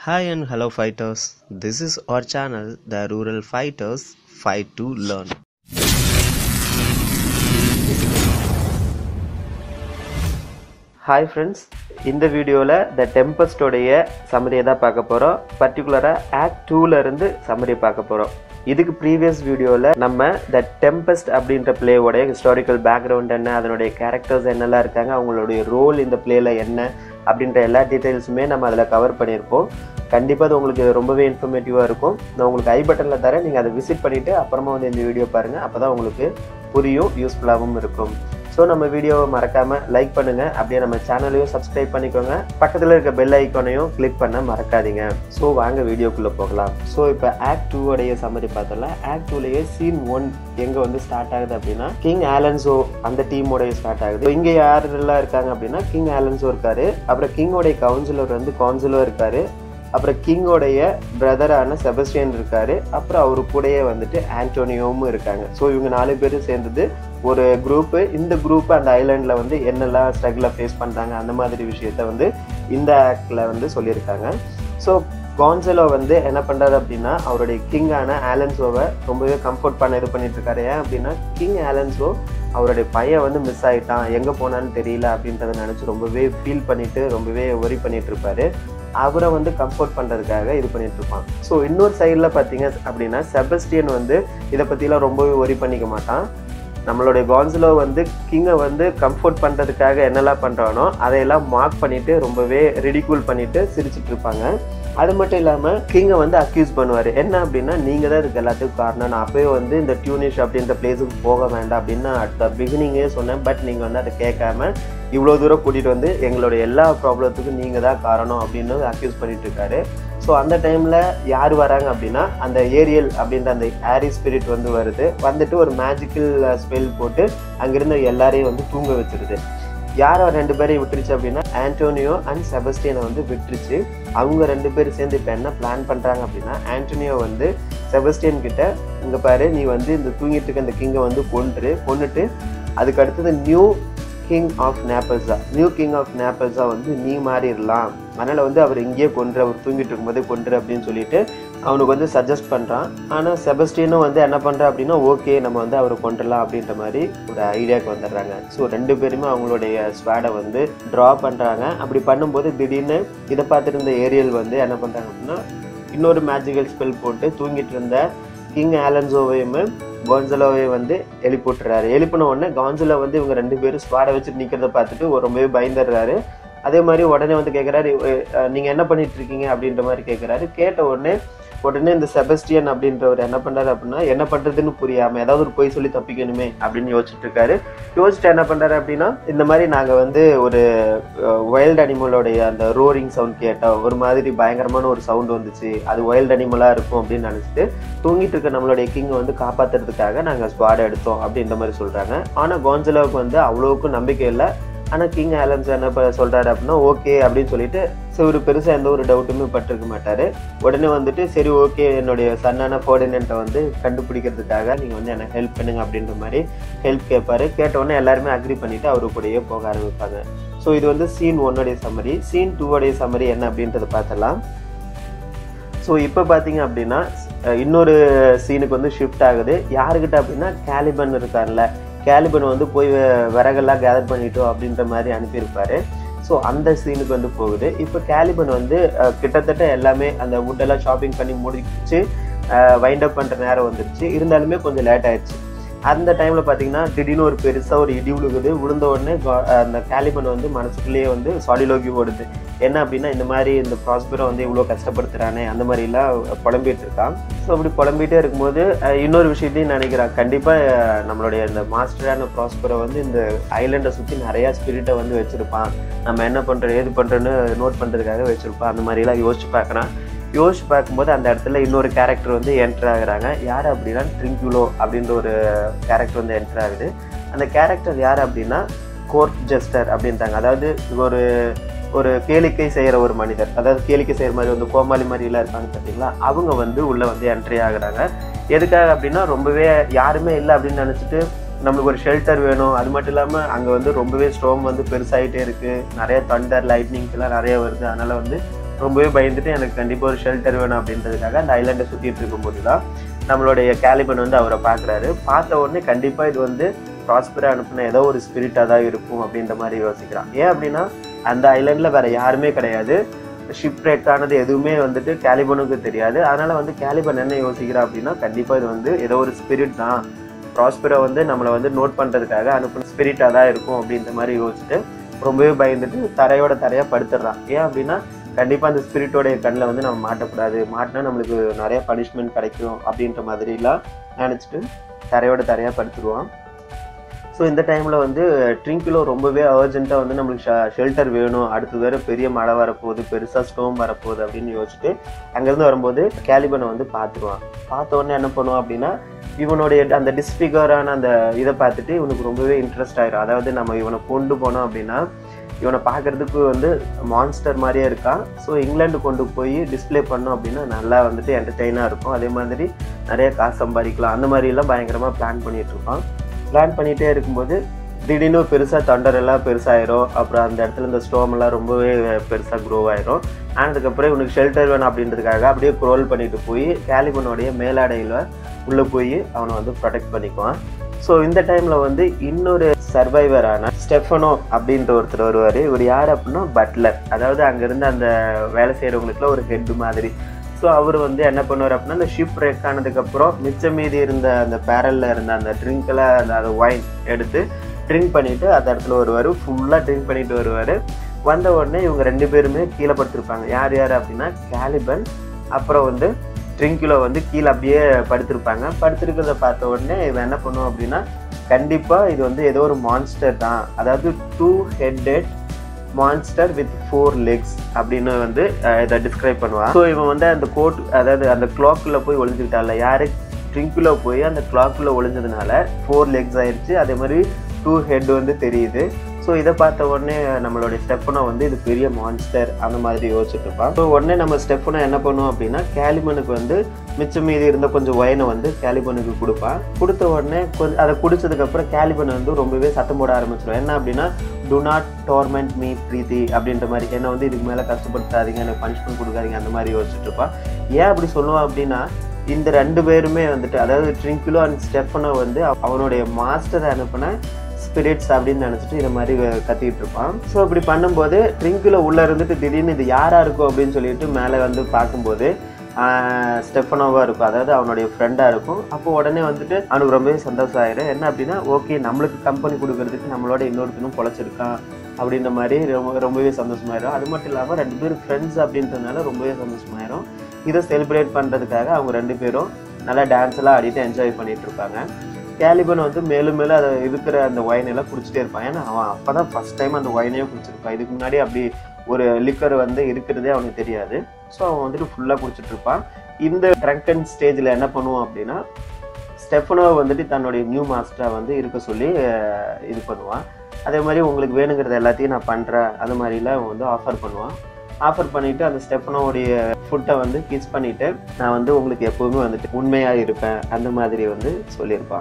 Hi and hello fighters. This is our channel, The Rural Fighters Fight to Learn. Hi friends இந்த வீடியோவில் த டெம்பஸ்டோடைய சம்மரியை தான் பார்க்க போகிறோம் பர்டிகுலராக ஆக்ட் டூலேருந்து சம்மரி பார்க்க போகிறோம் இதுக்கு ப்ரீவியஸ் வீடியோவில் நம்ம த டெம்பஸ்ட் அப்படின்ற பிளேவோடைய ஹிஸ்டாரிக்கல் பேக்ரவுண்ட் என்ன அதனுடைய கேரக்டர்ஸ் என்னெல்லாம் இருக்காங்க அவங்களுடைய ரோல் இந்த பிளேயில் என்ன அப்படின்ற எல்லா டீட்டெயில்ஸுமே நம்ம அதில் கவர் பண்ணியிருப்போம் கண்டிப்பாக அது உங்களுக்கு ரொம்பவே இன்ஃபர்மேட்டிவாக இருக்கும் நான் உங்களுக்கு ஐ பட்டனில் தரேன் நீங்கள் அதை விசிட் பண்ணிவிட்டு அப்புறமா வந்து இந்த வீடியோ பாருங்கள் அப்போ தான் உங்களுக்கு புரியும் யூஸ்ஃபுல்லாகவும் இருக்கும் ஸோ நம்ம வீடியோவை மறக்காமல் லைக் பண்ணுங்கள் அப்படியே நம்ம சேனலையும் சப்ஸ்கிரைப் பண்ணிக்கோங்க பக்கத்தில் இருக்க பெல் ஐக்கானையும் கிளிக் பண்ண மறக்காதீங்க ஸோ வாங்க வீடியோக்குள்ளே போகலாம் ஸோ இப்போ ஆக்ட் டூவோடைய சம்மரி பார்த்தோம்ல ஆக்ட் டூலேயே சீன் ஒன் எங்கே வந்து ஸ்டார்ட் ஆகுது அப்படின்னா கிங் ஆலன்சோ அந்த டீமோடைய ஸ்டார்ட் ஆகுது இங்கே யாரெல்லாம் இருக்காங்க அப்படின்னா கிங் ஆலன்சோ இருக்காரு அப்புறம் கிங்கோடைய கவுன்சிலர் வந்து கவுன்சிலோ இருக்காரு அப்புறம் கிங்கோடைய பிரதரான செபஸ்டியன் இருக்காரு அப்புறம் அவரு கூடயே வந்துட்டு ஆண்டோனியோவும் இருக்காங்க ஸோ இவங்க நாலு பேரும் சேர்ந்தது ஒரு குரூப்பு இந்த குரூப் அந்த ஐலாண்டில் வந்து என்னெல்லாம் ஸ்ட்ரகிளை ஃபேஸ் பண்ணுறாங்க அந்த மாதிரி விஷயத்த வந்து இந்த ஆக்டில் வந்து சொல்லியிருக்காங்க ஸோ கான்சலோ வந்து என்ன பண்ணுறாரு அப்படின்னா அவருடைய கிங்கான ஆலன்சோவை ரொம்பவே கம்ஃபர்ட் பண்ண இது பண்ணிட்டு இருக்காரு ஏன் அப்படின்னா கிங் ஆலன்சோ அவருடைய பையன் வந்து மிஸ் ஆகிட்டான் எங்கே போனான்னு தெரியல அப்படின்றத நினச்சி ரொம்பவே ஃபீல் பண்ணிட்டு ரொம்பவே ஒரி பண்ணிட்டு இருப்பாரு அவரை வந்து கம்ஃபர்ட் பண்ணுறதுக்காக இது பண்ணிட்டு இருப்பான் ஸோ இன்னொரு சைடில் பார்த்தீங்க அப்படின்னா செபஸ்டியன் வந்து இதை பற்றிலாம் ரொம்பவே ஒரி பண்ணிக்க மாட்டான் நம்மளுடைய கான்சுலோ வந்து கிங்கை வந்து கம்ஃபர்ட் பண்ணுறதுக்காக என்னெல்லாம் பண்ணுறானோ அதையெல்லாம் மார்க் பண்ணிட்டு ரொம்பவே ரிடிகூல் பண்ணிட்டு சிரிச்சிட்டு இருப்பாங்க அது மட்டும் இல்லாமல் கிங்கை வந்து அக்யூஸ் பண்ணுவார் என்ன அப்படின்னா நீங்கள் தான் இதுக்கு எல்லாத்துக்கும் காரணம் நான் அப்போயே வந்து இந்த டியூனிஷ் அப்படின்ற பிளேஸுக்கு போக வேண்டாம் அப்படின்னு அட் பிகினிங்கே சொன்னேன் பட் நீங்கள் வந்து அதை கேட்காம இவ்வளோ தூரம் கூட்டிகிட்டு வந்து எங்களுடைய எல்லா ப்ராப்ளத்துக்கும் நீங்கள் தான் காரணம் அப்படின்னு அக்யூஸ் பண்ணிட்டு இருக்காரு ஸோ அந்த டைமில் யார் வராங்க அப்படின்னா அந்த ஏரியல் அப்படின்ற அந்த ஆரி ஸ்பிரிட் வந்து வருது வந்துட்டு ஒரு மேஜிக்கல் ஸ்பெல் போட்டு அங்கிருந்த எல்லாரையும் வந்து தூங்க வச்சிருது யார் ரெண்டு பேரையும் விட்டுருச்சு அப்படின்னா ஆண்டோனியோ அண்ட் செபஸ்டியனை வந்து விட்டுருச்சு அவங்க ரெண்டு பேரும் சேர்ந்து இப்போ என்ன பிளான் பண்ணுறாங்க அப்படின்னா ஆண்டோனியோ வந்து செபஸ்டியன் கிட்ட இங்கே பாரு நீ வந்து இந்த தூங்கிட்டு இருக்க இந்த கிங்கை வந்து கொண்டுரு கொண்டுட்டு அதுக்கு அடுத்தது நியூ கிங் ஆஃப் நேப்பல்ஸா நியூ கிங் ஆஃப் நேப்பல்ஸா வந்து நீ மாறிடலாம் அதனால் வந்து அவர் இங்கேயே கொன்று அவர் தூங்கிட்டு இருக்கும்போதே கொன்று அப்படின்னு சொல்லிட்டு அவனுக்கு வந்து சஜஸ்ட் பண்ணுறான் ஆனால் செபஸ்டியனும் வந்து என்ன பண்ணுறா அப்படின்னா ஓகே நம்ம வந்து அவரை கொண்டுடலாம் அப்படின்ற மாதிரி ஒரு ஐடியாவுக்கு வந்துடுறாங்க ஸோ ரெண்டு பேருமே அவங்களுடைய ஸ்வாடை வந்து ட்ரா பண்ணுறாங்க அப்படி பண்ணும்போது திடீர்னு இதை பார்த்துட்டு இருந்த ஏரியல் வந்து என்ன பண்ணுறாங்க அப்படின்னா இன்னொரு மேஜிக்கல் ஸ்பெல் போட்டு தூங்கிட்டு இருந்த கிங் ஆலன்சோவையும் கான்சலோவையும் வந்து எழுப்பிட்டுறாரு எழுப்பின உடனே கான்சலோ வந்து இவங்க ரெண்டு பேரும் ஸ்வாடை வச்சுட்டு நிற்கிறத பார்த்துட்டு ரொம்பவே பயந்துடுறாரு அதே மாதிரி உடனே வந்து கேட்குறாரு நீங்கள் என்ன பண்ணிட்டு இருக்கீங்க அப்படின்ற மாதிரி கேட்குறாரு கேட்ட உடனே உடனே இந்த செபஸ்டியன் அப்படின்றவர் என்ன பண்ணுறாரு அப்படின்னா என்ன பண்ணுறதுன்னு புரியாமல் ஏதாவது ஒரு பொய் சொல்லி தப்பிக்கணுமே அப்படின்னு யோசிச்சுட்டு இருக்காரு யோசிச்சுட்டு என்ன பண்ணுறாரு அப்படின்னா இந்த மாதிரி நாங்கள் வந்து ஒரு வைல்டு அனிமலோடைய அந்த ரோரிங் சவுண்ட் கேட்டோம் ஒரு மாதிரி பயங்கரமான ஒரு சவுண்ட் வந்துச்சு அது வைல்டு அனிமலாக இருக்கும் அப்படின்னு நினச்சிட்டு தூங்கிட்டு இருக்க நம்மளுடைய கிங்கை வந்து காப்பாற்றுறதுக்காக நாங்கள் ஸ்குவாட் எடுத்தோம் அப்படின்ற மாதிரி சொல்கிறாங்க ஆனால் கோன்சலோவுக்கு வந்து அவ்வளோவுக்கும் நம்பிக்கை இல்லை ஆனால் கிங் ஆலன்ஸ் என்ன சொல்கிறாரு அப்படின்னா ஓகே அப்படின்னு சொல்லிட்டு ஸோ ஒரு பெருசாக எந்த ஒரு டவுட்டுமே பட்டிருக்க மாட்டார் உடனே வந்துட்டு சரி ஓகே என்னுடைய சன்னான கோஆர்டினேட்டை வந்து கண்டுபிடிக்கிறதுக்காக நீங்கள் வந்து எனக்கு ஹெல்ப் பண்ணுங்க அப்படின்ற மாதிரி ஹெல்ப் கேட்பாரு கேட்டவுடனே எல்லாருமே அக்ரி பண்ணிவிட்டு அவரு கூடயே போக ஆரம்பிப்பாங்க ஸோ இது வந்து சீன் ஒன்னுடைய சம்மரி சீன் டூவோடைய சம்மரி என்ன அப்படின்றத பார்த்தலாம் ஸோ இப்போ பார்த்தீங்க அப்படின்னா இன்னொரு சீனுக்கு வந்து ஷிஃப்ட் ஆகுது யாருக்கிட்ட அப்படின்னா கேலிபன் இருக்கார்ல கேலிபன் வந்து போய் விறகெல்லாம் கேதர் பண்ணிட்டோம் அப்படின்ற மாதிரி அனுப்பியிருப்பாரு ஸோ அந்த சீனுக்கு வந்து போகுது இப்போ கேலிபன் வந்து கிட்டத்தட்ட எல்லாமே அந்த வுட்டெல்லாம் ஷாப்பிங் பண்ணி முடிச்சு வைண்ட் அப் பண்ணுற நேரம் வந்துருச்சு இருந்தாலுமே கொஞ்சம் லேட் ஆயிடுச்சு அந்த டைமில் பார்த்தீங்கன்னா திடீர்னு ஒரு பெருசாக ஒரு இடி விழுகுது விழுந்த உடனே அந்த கேலிபன் வந்து மனசுக்குள்ளேயே வந்து சாலிலோகி ஓடுது என்ன அப்படின்னா இந்த மாதிரி இந்த ப்ராஸ்பரை வந்து இவ்வளோ கஷ்டப்படுத்துகிறானே அந்த மாதிரிலாம் புலம்பிட்டு இருக்கான் ஸோ அப்படி புலம்பிகிட்டே இருக்கும்போது இன்னொரு விஷயத்தையும் நினைக்கிறான் கண்டிப்பாக நம்மளுடைய இந்த மாஸ்டரான ப்ராஸ்பரை வந்து இந்த ஐலண்டை சுற்றி நிறையா ஸ்பிரிட்டை வந்து வச்சுருப்பான் நம்ம என்ன பண்ணுறோம் ஏது பண்ணுறோன்னு நோட் பண்ணுறதுக்காக வச்சுருப்பான் அந்த மாதிரிலாம் யோசிச்சு பார்க்குறான் யோசிச்சு பார்க்கும்போது அந்த இடத்துல இன்னொரு கேரக்டர் வந்து என்டர் ஆகுறாங்க யார் அப்படின்னா ட்ரிங்குலோ அப்படின்ற ஒரு கேரக்டர் வந்து என்டர் ஆகுது அந்த கேரக்டர் யார் அப்படின்னா கோர்ட் ஜஸ்டர் அப்படின்றாங்க அதாவது ஒரு ஒரு கேளிக்கை செய்கிற ஒரு மனிதர் அதாவது கேளிக்கை செய்கிற மாதிரி வந்து கோமாளி மாதிரிலாம் இருக்காங்க பார்த்தீங்களா அவங்க வந்து உள்ளே வந்து என்ட்ரி ஆகுறாங்க எதுக்காக அப்படின்னா ரொம்பவே யாருமே இல்லை அப்படின்னு நினச்சிட்டு நம்மளுக்கு ஒரு ஷெல்டர் வேணும் அது மட்டும் இல்லாமல் அங்கே வந்து ரொம்பவே ஸ்டோம் வந்து பெருசாகிட்டே இருக்குது நிறைய தண்டர் லைட்னிங்ஸ் எல்லாம் நிறைய வருது அதனால் வந்து ரொம்பவே பயந்துட்டு எனக்கு கண்டிப்பாக ஒரு ஷெல்டர் வேணும் அப்படின்றதுக்காக அந்த ஐலாண்டை சுற்றிட்டு இருக்கும்போது தான் நம்மளுடைய கேலிபன் வந்து அவரை பார்க்குறாரு பார்த்த உடனே கண்டிப்பாக இது வந்து ப்ராஸ்பராக அனுப்புன ஏதோ ஒரு ஸ்பிரிட்டாக தான் இருக்கும் அப்படின்ற மாதிரி யோசிக்கிறான் ஏன் அப்படின்னா அந்த ஐலாண்டில் வேற யாருமே கிடையாது ஷிப் ஆனது எதுவுமே வந்துட்டு கேலிபனுக்கு தெரியாது அதனால வந்து கேலிபன் என்ன யோசிக்கிறா அப்படின்னா கண்டிப்பாக இது வந்து ஏதோ ஒரு ஸ்பிரிட் தான் ப்ராஸ்பரோ வந்து நம்மளை வந்து நோட் பண்ணுறதுக்காக அனுப்பின ஸ்பிரிட்டாக தான் இருக்கும் அப்படின்ற மாதிரி யோசிச்சுட்டு ரொம்பவே பயந்துட்டு தரையோட தரையாக படுத்துடுறான் ஏன் அப்படின்னா கண்டிப்பாக அந்த ஸ்பிரிட்டோடைய கண்ணில் வந்து நம்ம மாட்டக்கூடாது மாட்டினா நம்மளுக்கு நிறைய பனிஷ்மெண்ட் கிடைக்கும் அப்படின்ற மாதிரிலாம் நினச்சிட்டு தரையோட தரையாக படுத்துருவான் ஸோ இந்த டைமில் வந்து ட்ரிங்கிலோ ரொம்பவே அர்ஜென்ட்டாக வந்து நம்மளுக்கு ஷெல்டர் வேணும் அடுத்தது வேறு பெரிய மழை வரப்போகுது பெருசாக ஸ்டோம் வரப்போகுது அப்படின்னு யோசிச்சுட்டு அங்கேருந்து வரும்போது கேலிபனை வந்து பார்த்துருவான் பார்த்த உடனே என்ன பண்ணுவான் அப்படின்னா இவனுடைய அந்த டிஸ்பிகரான அந்த இதை பார்த்துட்டு இவனுக்கு ரொம்பவே இன்ட்ரெஸ்ட் ஆயிரும் அதாவது நம்ம இவனை கொண்டு போனோம் அப்படின்னா இவனை பார்க்கறதுக்கு வந்து மான்ஸ்டர் மாதிரியே இருக்கான் ஸோ இங்கிலாந்து கொண்டு போய் டிஸ்ப்ளே பண்ணோம் அப்படின்னா நல்லா வந்துட்டு என்டர்டெயினாக இருக்கும் அதே மாதிரி நிறைய காசு சம்பாதிக்கலாம் அந்த மாதிரிலாம் பயங்கரமாக பிளான் பண்ணிட்டு இருப்பான் பிளான் பண்ணிகிட்டே இருக்கும்போது திடீர்னு பெருசாக தண்டர் எல்லாம் பெருசாயிரும் அப்புறம் அந்த இடத்துல இந்த ஸ்டோம் எல்லாம் ரொம்பவே பெருசாக க்ரோ ஆயிரும் ஆனதுக்கப்புறம் இவனுக்கு ஷெல்டர் வேணும் அப்படின்றதுக்காக அப்படியே க்ரோல் பண்ணிட்டு போய் கேலிபனுடைய மேலாடையில் உள்ளே போய் அவனை வந்து ப்ரொடெக்ட் பண்ணிக்குவான் ஸோ இந்த டைமில் வந்து இன்னொரு சர்வைவரான ஸ்டெஃபனோ அப்படின்ற ஒருத்தர் வருவார் இவர் யார் அப்படின்னா பட்லர் அதாவது அங்கேருந்து அந்த வேலை செய்கிறவங்களுக்குலாம் ஒரு ஹெட் மாதிரி ஸோ அவர் வந்து என்ன பண்ணுவார் அப்படின்னா அந்த ஷிப் ரெக் ஆனதுக்கப்புறம் மிச்சம் மீதி இருந்த அந்த பேரலில் இருந்த அந்த ட்ரிங்கில் அந்த அந்த ஒயின் எடுத்து ட்ரிங்க் பண்ணிவிட்டு அந்த இடத்துல வருவார் ஃபுல்லாக ட்ரிங்க் பண்ணிட்டு வருவார் வந்த உடனே இவங்க ரெண்டு பேருமே கீழே படுத்திருப்பாங்க யார் யார் அப்படின்னா கேலிபன் அப்புறம் வந்து ட்ரிங்கிலோ வந்து கீழே அப்படியே படுத்திருப்பாங்க படுத்திருக்கிறத பார்த்த உடனே இவன் என்ன பண்ணுவான் அப்படின்னா கண்டிப்பாக இது வந்து ஏதோ ஒரு மான்ஸ்டர் தான் அதாவது two headed monster with four legs அப்படின்னு வந்து அஹ், இதை டிஸ்கிரைப் பண்ணுவான் ஸோ இவன் வந்து அந்த கோட் அதாவது அந்த கிளாக்குள்ளே போய் ஒளிஞ்சுக்கிட்டான்ல யாரு ட்ரிங்குள்ளே போய் அந்த கிளாக்குள்ளே ஒளிஞ்சதுனால ஃபோர் லெக்ஸ் ஆயிடுச்சு அதே மாதிரி டூ ஹெட் வந்து தெரியுது ஸோ இதை பார்த்த உடனே நம்மளுடைய ஸ்டெஃபனோ வந்து இது பெரிய மான்ஸ்டர் அந்த மாதிரி யோசிச்சுட்டு இருப்பான் ஸோ உடனே நம்ம ஸ்டெஃபனோ என்ன பண்ணுவோம் அப்படின்னா கேலிமனுக்கு வந்து மிச்சம் மீதி இருந்த கொஞ்சம் ஒயினை வந்து கேலிபனுக்கு கொடுப்பான் கொடுத்த உடனே கொஞ்சம் அதை குடிச்சதுக்கப்புறம் கேலிபன் வந்து ரொம்பவே சத்தம் போட ஆரம்பிச்சிடும் என்ன அப்படின்னா do not torment me prithee அப்படின்ற மாதிரி என்ன வந்து இதுக்கு மேலே கஷ்டப்படுத்தாதீங்க எனக்கு பனிஷ்மெண்ட் கொடுக்காதீங்க அந்த மாதிரி யோசிச்சுட்டு இருப்பான் ஏன் அப்படி சொல்லுவான் அப்படின்னா இந்த ரெண்டு பேருமே வந்துட்டு அதாவது ட்ரிங்கிலோ அண்ட் ஸ்டெஃபனோ வந்து அவ- அவனுடைய மாஸ்டரை அனுப்பின ஸ்பிரிட்ஸ் அப்படின்னு நினச்சிட்டு இந்த மாதிரி அஹ், கத்திட்டு இருப்பான் ஸோ இப்படி பண்ணும்போது ட்ரிங்கில் உள்ளே இருந்துட்டு திடீர்னு இது யாராக இருக்கும் அப்படின்னு சொல்லிட்டு மேலே வந்து பார்க்கும்போது ஆஹ், ஸ்டெஃபனோவா இருக்கும் அதாவது அவனுடைய ஃப்ரெண்டாக இருக்கும் அப்போ உடனே வந்துட்டு அவனுக்கு ரொம்பவே சந்தோஷம் ஆயிடும் என்ன அப்படின்னா ஓகே நம்மளுக்கு கம்பெனி கொடுக்கறதுக்கு நம்மளோட இன்னொருத்தனும் பொழைச்சிருக்கான் அப்படின்ற மாதிரி ரொம்ப ரொம்பவே சந்தோஷமாயிரும் அது மட்டும் இல்லாமல் ரெண்டு பேரும் ஃப்ரெண்ட்ஸ் அப்படின்றதுனால ரொம்பவே சந்தோஷமாயிரும் இதை செலிப்ரேட் பண்ணுறதுக்காக அவங்க ரெண்டு பேரும் நல்லா டான்ஸ் எல்லாம் ஆடிட்டு என்ஜாய் பண்ணிட்டு இருப்பாங்க கேலிபன் வந்து மேலும் மேலும் அதை இருக்கிற அந்த ஒயின் எல்லாம் குடிச்சிட்டே இருப்பான் ஏன்னா அவன் அப்பதான் ஃபர்ஸ்ட் டைம் அந்த ஒயினையே குடிச்சிருப்பான் இதுக்கு முன்னாடி அப்படி ஒரு லிக்கர் வந்து இருக்கிறதே அவனுக்கு தெரியாது ஸோ அவன் வந்துட்டு ஃபுல்லாக குடிச்சிட்டு இருப்பான் இந்த ட்ரங்கன் ஸ்டேஜில் என்ன பண்ணுவான் அப்படின்னா ஸ்டெஃபனோ வந்துட்டு தன்னுடைய நியூ மாஸ்டரை வந்து இருக்க சொல்லி அஹ், இது பண்ணுவான் அதே மாதிரி உங்களுக்கு வேணுங்கிறது எல்லாத்தையும் நான் பண்ணுறேன் அது மாதிரிலாம் அவன் வந்து ஆஃபர் பண்ணுவான் ஆஃபர் பண்ணிட்டு அந்த ஸ்டெஃபனோடைய ஃபுட்டை வந்து கிஸ் பண்ணிட்டு நான் வந்து உங்களுக்கு எப்பவுமே வந்துட்டு உண்மையாக இருப்பேன் அந்த மாதிரி வந்து சொல்லியிருப்பான்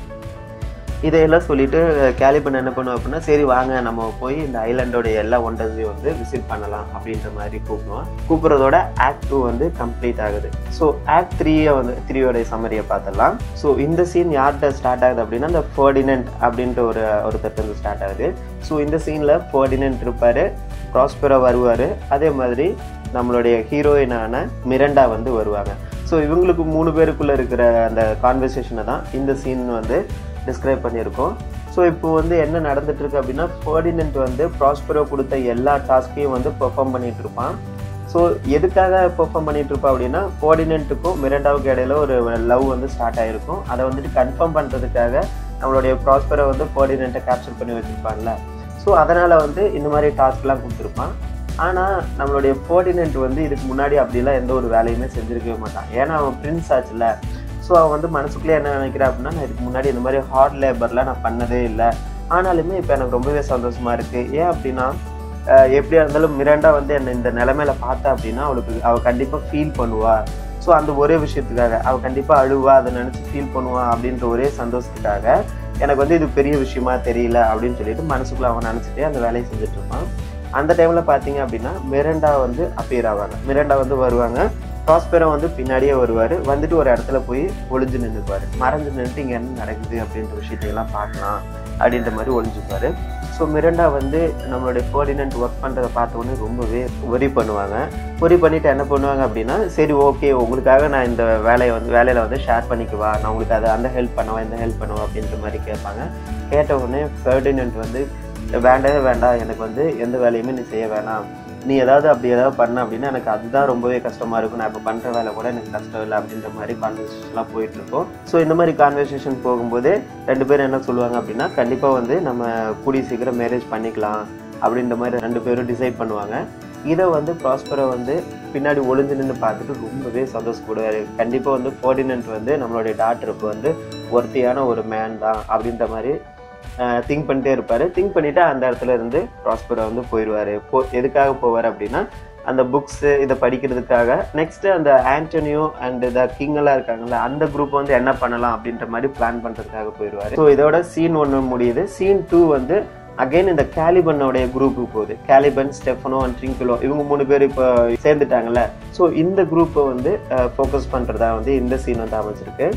இதையெல்லாம் சொல்லிட்டு கேலிபன் என்ன பண்ணுவோம் அப்படின்னா சரி வாங்க நம்ம போய் இந்த ஐலாண்டோட எல்லா ஒண்டர்ஸையும் வந்து விசிட் பண்ணலாம் அப்படின்ற மாதிரி கூப்பிடுவோம் கூப்பிட்றதோட ஆக்ட் டூ வந்து கம்ப்ளீட் ஆகுது ஸோ ஆக்ட் த்ரீயை வந்து த்ரீயோடைய சம்மரியை பார்த்துடலாம் ஸோ இந்த சீன் யார்கிட்ட ஸ்டார்ட் ஆகுது அப்படின்னா இந்த ஃபர்டினன்ட் அப்படின்ட்டு ஒரு ஒருத்தர் வந்து ஸ்டார்ட் ஆகுது ஸோ இந்த சீனில் ஃபர்டினன்ட் இருப்பார் ப்ராஸ்பரா வருவார் அதே மாதிரி நம்மளுடைய ஹீரோயினான மிரண்டா வந்து வருவாங்க ஸோ இவங்களுக்கு மூணு பேருக்குள்ளே இருக்கிற அந்த கான்வர்சேஷனை தான் இந்த சீன் வந்து டிஸ்கிரைப் பண்ணியிருக்கோம் ஸோ இப்போ வந்து என்ன நடந்துட்டு இருக்கு அப்படின்னா ஃபர்டினன்ட் வந்து ப்ராஸ்பரோ கொடுத்த எல்லா டாஸ்கையும் வந்து பெர்ஃபார்ம் பண்ணிட்டு இருப்பான் ஸோ எதுக்காக பெர்ஃபார்ம் பண்ணிட்டு இருப்பா அப்படின்னா கோஆர்டினேட்டுக்கும் மிரண்டாவுக்கு இடையில ஒரு லவ் வந்து ஸ்டார்ட் ஆயிருக்கும் அதை வந்துட்டு கன்ஃபார்ம் பண்ணுறதுக்காக நம்மளுடைய ப்ராஸ்பரை வந்து கோஆர்டினேட்டை கேப்சர் பண்ணி வச்சிருப்பான்ல ஸோ அதனால் வந்து இந்த மாதிரி டாஸ்க்லாம் கொடுத்துருப்பான் ஆனால் நம்மளுடைய கோஆர்டினேட் வந்து இதுக்கு முன்னாடி அப்படிலாம் எந்த ஒரு வேலையுமே செஞ்சிருக்கவே மாட்டான் ஏன்னா அவன் பிரின்ஸ் ஆச்சுல ஸோ அவன் வந்து மனசுக்குள்ளே என்ன நினைக்கிறான் அப்படின்னா நான் இதுக்கு முன்னாடி இந்த மாதிரி ஹார்ட் லேபர்லாம் நான் பண்ணதே இல்லை ஆனாலுமே இப்போ எனக்கு ரொம்பவே சந்தோஷமா இருக்கு ஏன் அப்படின்னா அஹ் எப்படியா இருந்தாலும் மிராண்டா வந்து என்னை இந்த நிலைமையில பார்த்தா அப்படின்னா அவளுக்கு அவள் கண்டிப்பாக ஃபீல் பண்ணுவா ஸோ அந்த ஒரே விஷயத்துக்காக அவள் கண்டிப்பாக அழுவா அதை நினச்சி ஃபீல் பண்ணுவா அப்படின்ற ஒரே சந்தோஷத்துக்காக எனக்கு வந்து இது பெரிய விஷயமா தெரியல அப்படின்னு சொல்லிட்டு மனசுக்குள்ள அவன் நினச்சிட்டே அந்த வேலையை செஞ்சுட்டு இருப்பான் அந்த டைமில் பார்த்தீங்க அப்படின்னா மிரண்டா வந்து அப்பியர் ஆவாங்க மிரண்டா வந்து வருவாங்க ப்ராஸ்பெரோ வந்து பின்னாடியே வருவார் வந்துட்டு ஒரு இடத்துல போய் ஒளிஞ்சு நின்றுப்பார் மறைஞ்சு நின்றுட்டு இங்கே என்ன நடக்குது அப்படின்ற விஷயத்தையெல்லாம் பார்க்கலாம் அப்படின்ற மாதிரி ஒளிஞ்சுப்பார் ஸோ மிரண்டா வந்து நம்மளுடைய கோஆர்டினேட் ஒர்க் பண்ணுறதை பார்த்த உடனே ரொம்பவே ஒரி பண்ணுவாங்க ஒரி பண்ணிவிட்டு என்ன பண்ணுவாங்க அப்படின்னா சரி ஓகே உங்களுக்காக நான் இந்த வேலையை வந்து வேலையில் வந்து ஷேர் பண்ணிக்குவா நான் உங்களுக்கு அதை அந்த ஹெல்ப் பண்ணவா இந்த ஹெல்ப் பண்ணவா அப்படின்ற மாதிரி கேட்பாங்க கேட்ட உடனே ஃபெர்டினன்ட் வந்து வேண்டவே வேண்டாம் எனக்கு வந்து எந்த வேலையுமே நீ செய்ய வேணாம் நீ ஏதாவது அப்படி ஏதாவது பண்ண அப்படின்னா எனக்கு அதுதான் ரொம்பவே கஷ்டமாக இருக்கும் நான் இப்போ பண்ணுற வேலை கூட எனக்கு கஷ்டம் இல்லை அப்படின்ற மாதிரி கான்வர்சேஷன்லாம் போயிட்டு இருக்கோம் ஸோ இந்த மாதிரி கான்வர்சேஷன் போகும்போது ரெண்டு பேரும் என்ன சொல்லுவாங்க அப்படின்னா கண்டிப்பாக வந்து நம்ம கூடிய சீக்கிரம் மேரேஜ் பண்ணிக்கலாம் அப்படின்ற மாதிரி ரெண்டு பேரும் டிசைட் பண்ணுவாங்க இதை வந்து ப்ராஸ்பரை வந்து பின்னாடி ஒளிஞ்சு நின்று பார்த்துட்டு ரொம்பவே சந்தோஷப்படுவார் கண்டிப்பாக வந்து கோஆர்டினேட் வந்து நம்மளுடைய டாக்டருக்கு வந்து ஒருத்தியான ஒரு மேன் தான் அப்படின்ற மாதிரி திங்க் பண்ணிட்டே இருப்பார் திங்க் பண்ணிவிட்டு அந்த இடத்துல இருந்து ப்ராஸ்பரை வந்து போயிடுவார் போ எதுக்காக போவார் அப்படின்னா அந்த புக்ஸு இதை படிக்கிறதுக்காக நெக்ஸ்ட்டு அந்த ஆண்டனியோ அண்ட் த கிங்கெல்லாம் இருக்காங்கல்ல அந்த குரூப் வந்து என்ன பண்ணலாம் அப்படின்ற மாதிரி பிளான் பண்ணுறதுக்காக போயிடுவார் ஸோ இதோட சீன் ஒன்று முடியுது சீன் டூ வந்து அகைன் இந்த கேலிபனோடைய குரூப்புக்கு போகுது கேலிபன் ஸ்டெஃபனோ அண்ட் ட்ரிங்கிலோ இவங்க மூணு பேர் இப்போ சேர்ந்துட்டாங்கல்ல ஸோ இந்த குரூப்பை வந்து ஃபோக்கஸ் பண்ணுறதா வந்து இந்த சீன் வந்து அமைச்சிருக்கு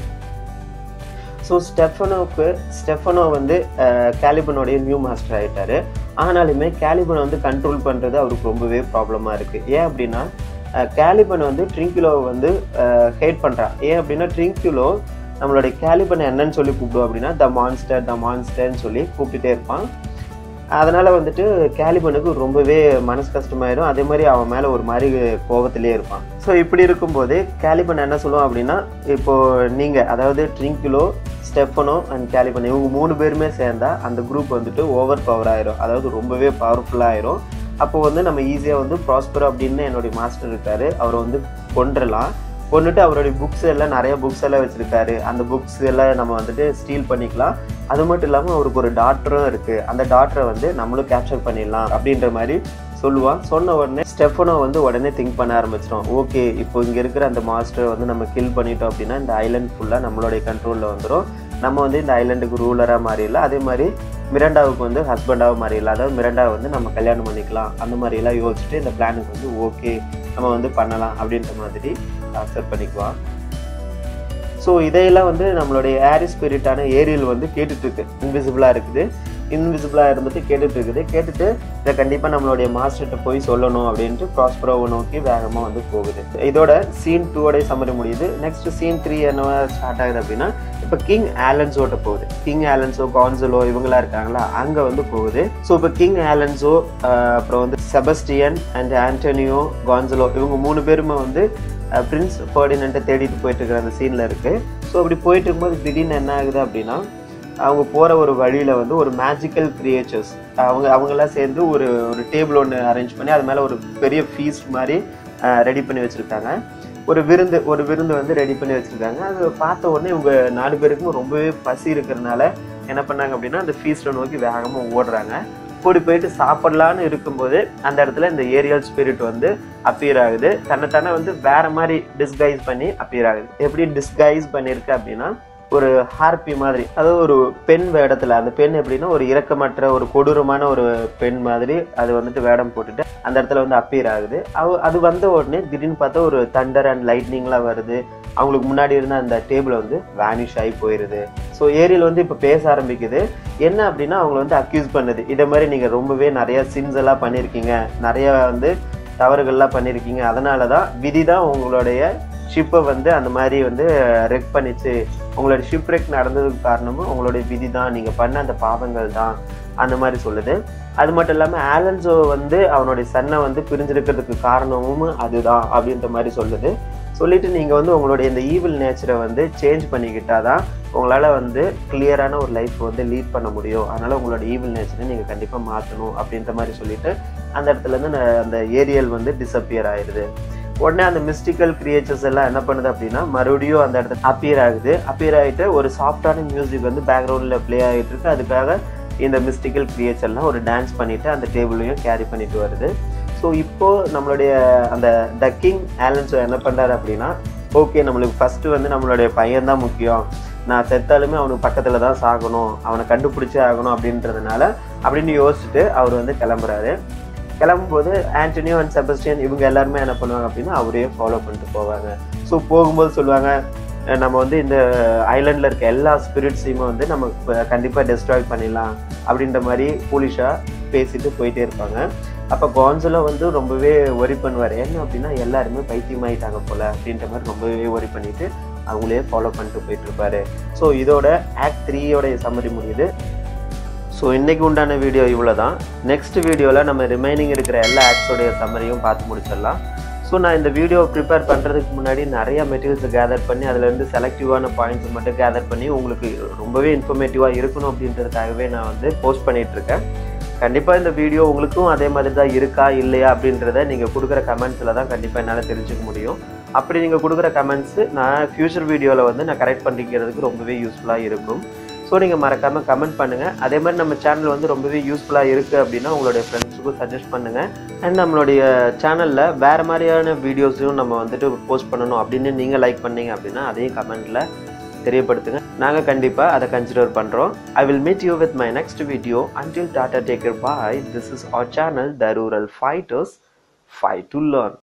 ஸோ ஸ்டெஃபனோவுக்கு ஸ்டெஃபனோ வந்து கேலிபனோடைய நியூ மாஸ்டர் ஆகிட்டாரு ஆனாலுமே கேலிபனை வந்து கண்ட்ரோல் பண்ணுறது அவருக்கு ரொம்பவே ப்ராப்ளமாக இருக்குது ஏன் அப்படின்னா கேலிபன் வந்து ட்ரிங்கிலோவை வந்து ஹேட் பண்ணுறான் ஏன் அப்படின்னா ட்ரிங்கிலோ நம்மளுடைய கேலிபனை என்னன்னு சொல்லி கூப்பிடுவோம் அப்படின்னா த மான்ஸ்டர் த மான்ஸ்டர்னு சொல்லி கூப்பிட்டுட்டே இருப்பான் அதனால் வந்துட்டு கேலிபனுக்கு ரொம்பவே மனசு கஷ்டமாயிடும் அதே மாதிரி அவன் மேலே ஒரு மாதிரி கோபத்திலே இருப்பான் ஸோ இப்படி இருக்கும்போது கேலிபன் என்ன சொல்லுவான் அப்படின்னா இப்போது நீங்கள் அதாவது ட்ரிங்கிலோ ஸ்டெஃபனோ அண்ட் கேலிபன் இவங்க மூணு பேருமே சேர்ந்தா அந்த குரூப் வந்துட்டு ஓவர் பவர் ஆயிரும் அதாவது ரொம்பவே பவர்ஃபுல்லாக ஆயிரும் அப்போ வந்து நம்ம ஈஸியாக வந்து ப்ராஸ்பர் அப்படின்னு என்னுடைய மாஸ்டர் இருக்காரு அவரை வந்து கொண்டுடலாம் கொண்டுட்டு அவருடைய புக்ஸ் எல்லாம் நிறைய புக்ஸ் எல்லாம் வச்சுருக்காரு அந்த புக்ஸ் எல்லாம் நம்ம வந்துட்டு ஸ்டீல் பண்ணிக்கலாம் அது மட்டும் இல்லாமல் அவருக்கு ஒரு டாக்டரும் இருக்குது அந்த டாக்டரை வந்து நம்மளும் கேப்சர் பண்ணிடலாம் அப்படின்ற மாதிரி சொல்லுவான் சொன்ன உடனே ஸ்டெஃபனோ வந்து உடனே திங்க் பண்ண ஆரம்பிச்சிடும் ஓகே இப்போ இங்கே இருக்கிற அந்த மாஸ்டர் வந்து நம்ம கில் பண்ணிட்டோம் அப்படின்னா இந்த ஐலண்ட் ஃபுல்லாக நம்மளுடைய கண்ட்ரோலில் வந்துடும் நம்ம வந்து இந்த ஐலண்டுக்கு ரூலராக மாறிடலாம் அதே மாதிரி மிரண்டாவுக்கு வந்து ஹஸ்பண்டாக மாறிடலாம் அதாவது மிரண்டாவை வந்து நம்ம கல்யாணம் பண்ணிக்கலாம் அந்த மாதிரிலாம் யோசிச்சுட்டு இந்த பிளானுக்கு வந்து ஓகே நம்ம வந்து பண்ணலாம் அப்படின்ற மாதிரி அக்செப்ட் பண்ணிக்குவான் ஸோ இதையெல்லாம் வந்து நம்மளுடைய ஏரி ஸ்பிரிட்டான ஏரியல் வந்து கேட்டுட்ருக்கு இன்விசிபிளாக இருக்குது இன்விசிபிளாக இருந்துட்டு கேட்டுட்டு இருக்குது கேட்டுட்டு இதை கண்டிப்பாக நம்மளுடைய மாஸ்டர்கிட்ட போய் சொல்லணும் அப்படின்ட்டு ப்ராஸ்பரோவை நோக்கி வேகமாக வந்து போகுது இதோட சீன் டூவோடைய சம்மரி முடியுது நெக்ஸ்ட் சீன் த்ரீ என்னவா ஸ்டார்ட் ஆகுது அப்படின்னா இப்போ கிங் ஆலன்ஸோட்ட போகுது கிங் ஆலன்ஸோ கான்சலோ இவங்களாம் இருக்காங்களா அங்கே வந்து போகுது ஸோ இப்போ கிங் ஆலன்ஸோ அப்புறம் வந்து செபஸ்டியன் அண்ட் ஆண்டனியோ கான்சலோ இவங்க மூணு பேருமே வந்து பிரின்ஸ் ஃபர்டினண்ட்டை தேடிட்டு போயிட்டு இருக்கிற அந்த சீனில் இருக்குது ஸோ அப்படி போயிட்டு இருக்கும்போது திடீர்னு என்ன ஆகுது அப்படின்னா அவங்க போகிற ஒரு வழியில் வந்து ஒரு மேஜிக்கல் கிரியேச்சர்ஸ் அவங்க அவங்கெல்லாம் சேர்ந்து ஒரு ஒரு டேபிள் ஒன்று அரேஞ்ச் பண்ணி அது மேலே ஒரு பெரிய ஃபீஸ்ட் மாதிரி ரெடி பண்ணி வச்சுருக்காங்க ஒரு விருந்து ஒரு விருந்து வந்து ரெடி பண்ணி வச்சுருக்காங்க அது பார்த்த உடனே இவங்க நாலு பேருக்கும் ரொம்பவே பசி இருக்கிறதுனால என்ன பண்ணாங்க அப்படின்னா அந்த ஃபீஸ்ட்டை நோக்கி வேகமாக ஓடுறாங்க கூடி போயிட்டு சாப்பிடலான்னு இருக்கும்போது அந்த இடத்துல இந்த ஏரியல் ஸ்பிரிட் வந்து அப்பியர் ஆகுது தன்னைத்தானே வந்து வேற மாதிரி டிஸ்கைஸ் பண்ணி அப்பியர் ஆகுது எப்படி டிஸ்கைஸ் பண்ணியிருக்கு அப்படின்னா ஒரு ஹார்பி மாதிரி அதாவது ஒரு பெண் வேடத்துல அந்த பெண் எப்படின்னா ஒரு இரக்கமற்ற ஒரு கொடூரமான ஒரு பெண் மாதிரி அது வந்துட்டு வேடம் போட்டுட்டு அந்த இடத்துல வந்து அப்பியர் ஆகுது அவ அது வந்த உடனே திடீர்னு பார்த்தா ஒரு தண்டர் அண்ட் லைட்னிங்லாம் வருது அவங்களுக்கு முன்னாடி இருந்த அந்த டேபிள் வந்து வேனிஷ் ஆகி போயிடுது ஸோ ஏரியல் வந்து இப்போ பேச ஆரம்பிக்குது என்ன அப்படின்னா அவங்கள வந்து அக்யூஸ் பண்ணுது இதை மாதிரி நீங்கள் ரொம்பவே நிறைய சின்ஸ் எல்லாம் பண்ணியிருக்கீங்க நிறைய வந்து தவறுகள்லாம் பண்ணியிருக்கீங்க அதனால தான் விதி தான் உங்களுடைய ஷிப்பை வந்து அந்த மாதிரி வந்து ரெக் பண்ணிச்சு உங்களோட ஷிப் ரெக் நடந்ததுக்கு காரணமும் உங்களுடைய விதி தான் நீங்கள் பண்ண அந்த பாவங்கள் தான் அந்த மாதிரி சொல்லுது அது மட்டும் இல்லாமல் ஆலன்சோ வந்து அவனுடைய சன்னை வந்து பிரிஞ்சிருக்கிறதுக்கு காரணமும் அதுதான் அப்படின்ற மாதிரி சொல்லுது சொல்லிட்டு நீங்கள் வந்து உங்களுடைய இந்த ஈவில் நேச்சரை வந்து சேஞ்ச் பண்ணிக்கிட்டாதான் உங்களால் வந்து கிளியரான ஒரு லைஃப் வந்து லீட் பண்ண முடியும் அதனால் உங்களோட ஈவில் நேச்சரை நீங்கள் கண்டிப்பாக மாற்றணும் அப்படின்ற மாதிரி சொல்லிட்டு அந்த இடத்துலேருந்து அந்த ஏரியல் வந்து டிஸப்பியர் ஆயிடுது உடனே அந்த மிஸ்டிக்கல் கிரியேச்சர்ஸ் எல்லாம் என்ன பண்ணுது அப்படின்னா மறுபடியும் அந்த இடத்துல அப்பியர் ஆகுது அப்பியர் ஆகிட்டு ஒரு சாஃப்டான மியூசிக் வந்து பேக்ரவுண்டில் ப்ளே ஆகிட்டு இருக்கு அதுக்காக இந்த மிஸ்டிக்கல் கிரியேச்சர்லாம் ஒரு டான்ஸ் பண்ணிட்டு அந்த டேபிளையும் கேரி பண்ணிட்டு வருது ஸோ இப்போ நம்மளுடைய அந்த த கிங் ஆலன்ஸோ என்ன பண்ணுறாரு அப்படின்னா ஓகே நம்மளுக்கு ஃபஸ்ட்டு வந்து நம்மளுடைய பையன் தான் முக்கியம் நான் செத்தாலுமே அவனுக்கு பக்கத்தில் தான் சாகணும் அவனை கண்டுபிடிச்சே ஆகணும் அப்படின்றதுனால அப்படின்னு யோசிச்சுட்டு அவர் வந்து கிளம்புறாரு கிளம்பும்போது ஆண்டனியோ அண்ட் செபஸ்டியன் இவங்க எல்லாருமே என்ன பண்ணுவாங்க அப்படின்னா அவரையே ஃபாலோ பண்ணிட்டு போவாங்க ஸோ போகும்போது சொல்லுவாங்க அஹ் நம்ம வந்து இந்த ஐலண்டில் இருக்க எல்லா ஸ்பிரிட்ஸையுமே வந்து நம்ம கண்டிப்பாக டெஸ்ட்ராய் பண்ணிடலாம் அப்படின்ற மாதிரி போலிஷாக பேசிட்டு போயிட்டே இருப்பாங்க அப்போ கான்சலோ வந்து ரொம்பவே ஒரி பண்ணுவார் என்ன அப்படின்னா எல்லாருமே பைத்தியமாயிட்டாங்க போல அப்படின்ற மாதிரி ரொம்பவே ஒரி பண்ணிட்டு அவங்களே ஃபாலோ பண்ணிட்டு போயிட்டு இருப்பாரு ஸோ இதோட ஆக்ட் த்ரீயோடைய சம்மரி முடியுது ஸோ இன்னைக்கு உண்டான வீடியோ இவ்வளோ தான் நெக்ஸ்ட் வீடியோவில் நம்ம ரிமைனிங் இருக்கிற எல்லா ஆக்ட்ஸோடைய சம்மரியும் பார்த்து முடிச்சிடலாம் ஸோ நான் இந்த வீடியோ ப்ரிப்பேர் பண்ணுறதுக்கு முன்னாடி நிறைய மெட்டீரியல்ஸை கேதர் பண்ணி அதுலேருந்து செலக்டிவான பாயிண்ட்ஸ் மட்டும் கேதர் பண்ணி உங்களுக்கு ரொம்பவே இன்ஃபர்மேட்டிவாக இருக்கணும் அப்படின்றதுக்காகவே நான் வந்து போஸ்ட் பண்ணிகிட்ருக்கேன் கண்டிப்பாக இந்த வீடியோ உங்களுக்கும் அதே மாதிரி தான் இருக்கா இல்லையா அப்படின்றத நீங்கள் கொடுக்குற கமெண்ட்ஸில் தான் கண்டிப்பாக என்னால் தெரிஞ்சுக்க முடியும் அப்படி நீங்கள் கொடுக்குற கமெண்ட்ஸு நான் ஃப்யூச்சர் வீடியோவில் வந்து நான் கரெக்ட் பண்ணிக்கிறதுக்கு ரொம்பவே யூஸ்ஃபுல்லாக இருக்கும் ஸோ நீங்கள் மறக்காமல் கமெண்ட் பண்ணுங்கள் அதே மாதிரி நம்ம சேனல் வந்து ரொம்பவே யூஸ்ஃபுல்லாக இருக்குது அப்படின்னா உங்களுடைய ஃப்ரெண்ட்ஸுக்கும் சஜஸ்ட் பண்ணுங்கள் அண்ட் நம்மளுடைய சேனலில் வேறு மாதிரியான வீடியோஸையும் நம்ம வந்துட்டு போஸ்ட் பண்ணணும் அப்படின்னு நீங்கள் லைக் பண்ணீங்க அப்படின்னா அதையும் கமெண்ட்டில் தெரியப்படுத்துங்க நாங்கள் கண்டிப்பாக அதை கன்சிடர் பண்ணுறோம் I will meet you with my next video until tata take care bye this is our channel the rural fighters fight to learn